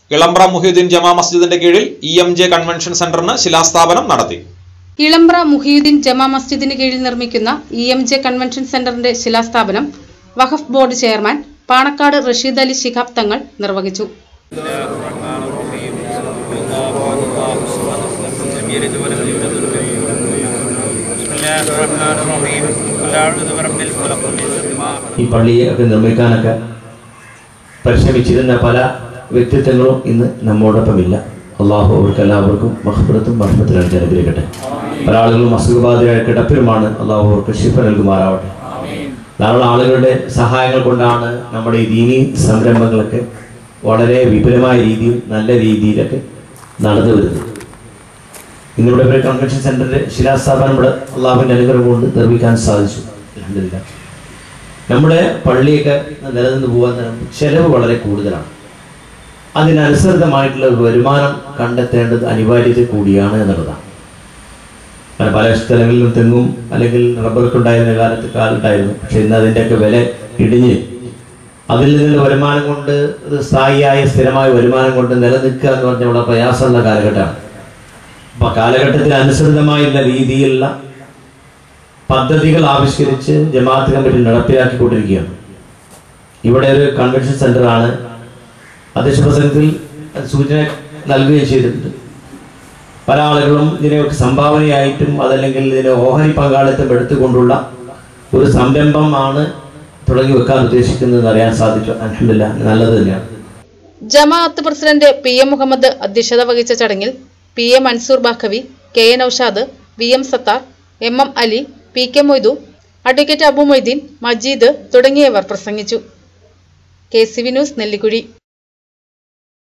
ഇളമ്പ്ര മുഹീദ്ദീൻ ജമാ മസ്ജിദിന്റെ കീഴിൽ E M J convention സെന്ററിന് ശിലാസ്ഥാപനം നടത്തി ഇളമ്പ്ര മുഹിയുദ്ദീൻ ജമാ മസ്ജിദിന് കീഴിൽ നിർമ്മിക്കുന്ന ഇ എം ജെ കൺവെൻഷൻ സെന്ററിന്റെ ശിലാസ്ഥാപനം വഖഫ് ബോർഡ് ചെയർമാൻ പാണക്കാട് റഷീദ് അലി ശിഹാബ് തങ്ങൾ നിർവഹിച്ചു لم يلد ولم يولد ولم يكن له بسم الله الرحمن الرحيم قل أعوذ برب الفلق من شر ما خلق ഈ പള്ളിയെ ഒക്കെ നിർമ്മിക്കാനൊക്കെ പരിശ്രമിച്ചിരുന്ന പല വ്യക്തിത്വങ്ങളും ഇന്ന് നമ്മോടൊപ്പമില്ല അള്ളാഹു അവർക്ക് എല്ലാവർക്കും മഹബറത്തും മഹബത്തിലും അനുഗ്രഹിക്കട്ടെ പല ആളുകളും അസുഖബാധിതരായ കിടപ്പിലുമാണ് അള്ളാഹു അവർക്ക് ശിഫ നൽകുമാറാവട്ടെ ധാരാളം ആളുകളുടെ സഹായങ്ങൾ കൊണ്ടാണ് നമ്മുടെ ഈ ദീനി സംരംഭങ്ങളൊക്കെ വളരെ വിപുലമായ രീതിയിൽ നല്ല രീതിയിലൊക്കെ നടന്നു വരുന്നത് ഇന്നിവിടെ ഒരു കൺവെൻഷൻ സെന്ററിന്റെ ശിലാസ്ഥാപനം ഇവിടെ അള്ളാഹുവിന്റെ അനുഗ്രഹം കൊണ്ട് നിർമ്മിക്കാൻ സാധിച്ചു അൽഹംദുലില്ലാ നമ്മുടെ പള്ളിയൊക്കെ നിലനിന്ന് പോകാൻ തന്നെ ചെലവ് വളരെ കൂടുതലാണ് അതിനനുസൃതമായിട്ടുള്ള ഒരു വരുമാനം കണ്ടെത്തേണ്ടത് അനിവാര്യത കൂടിയാണ് എന്നുള്ളതാണ് കാരണം പല സ്ഥലങ്ങളിലും തെങ്ങും അല്ലെങ്കിൽ റബ്ബറൊക്കെ ഉണ്ടായിരുന്ന കാലത്ത് കാലുണ്ടായിരുന്നു പക്ഷെ ഇന്ന് അതിൻ്റെയൊക്കെ വില ഇടിഞ്ഞ് അതിൽ നിന്നുള്ള വരുമാനം കൊണ്ട് ഒരു സ്ഥായിയായ സ്ഥിരമായ വരുമാനം കൊണ്ട് നിലനിൽക്കുക എന്ന് പറഞ്ഞാൽ വളരെ പ്രയാസമുള്ള കാലഘട്ടമാണ് അപ്പൊ കാലഘട്ടത്തിന് അനുസൃതമായുള്ള രീതിയിലുള്ള പദ്ധതികൾ ആവിഷ്കരിച്ച് ജമാഅത്ത് കമ്മിറ്റി നടപ്പിലാക്കിക്കൊണ്ടിരിക്കുകയാണ് ഇവിടെ ഒരു കൺവെൻഷൻ സെന്ററാണ് അധ്യക്ഷ പ്രസംഗത്തിൽ സൂചന നൽകുകയും ചെയ്തിട്ടുണ്ട് പല ആളുകളും ഇതിനൊക്കെ സംഭാവനയായിട്ടും അതല്ലെങ്കിൽ ഇതിന് ഓഹരി പങ്കാളിത്തം എടുത്തുകൊണ്ടുള്ള ഒരു സംരംഭമാണ് തുടങ്ങി വെക്കാൻ ഉദ്ദേശിക്കുന്നത് അറിയാൻ സാധിച്ചു അലഹമില്ല നല്ലത് തന്നെയാണ് ജമാഅത്ത് പ്രസിഡന്റ് പി എം മുഹമ്മദ് അധ്യക്ഷത വഹിച്ച ചടങ്ങിൽ P A Mansoor Baqavi K A Noushad V M Sathar M M Ali P K Moidu advocate Abu Moideen Majeed തുടങ്ങിയവർ പ്രസംഗിച്ചു K C V news Nellikuzhi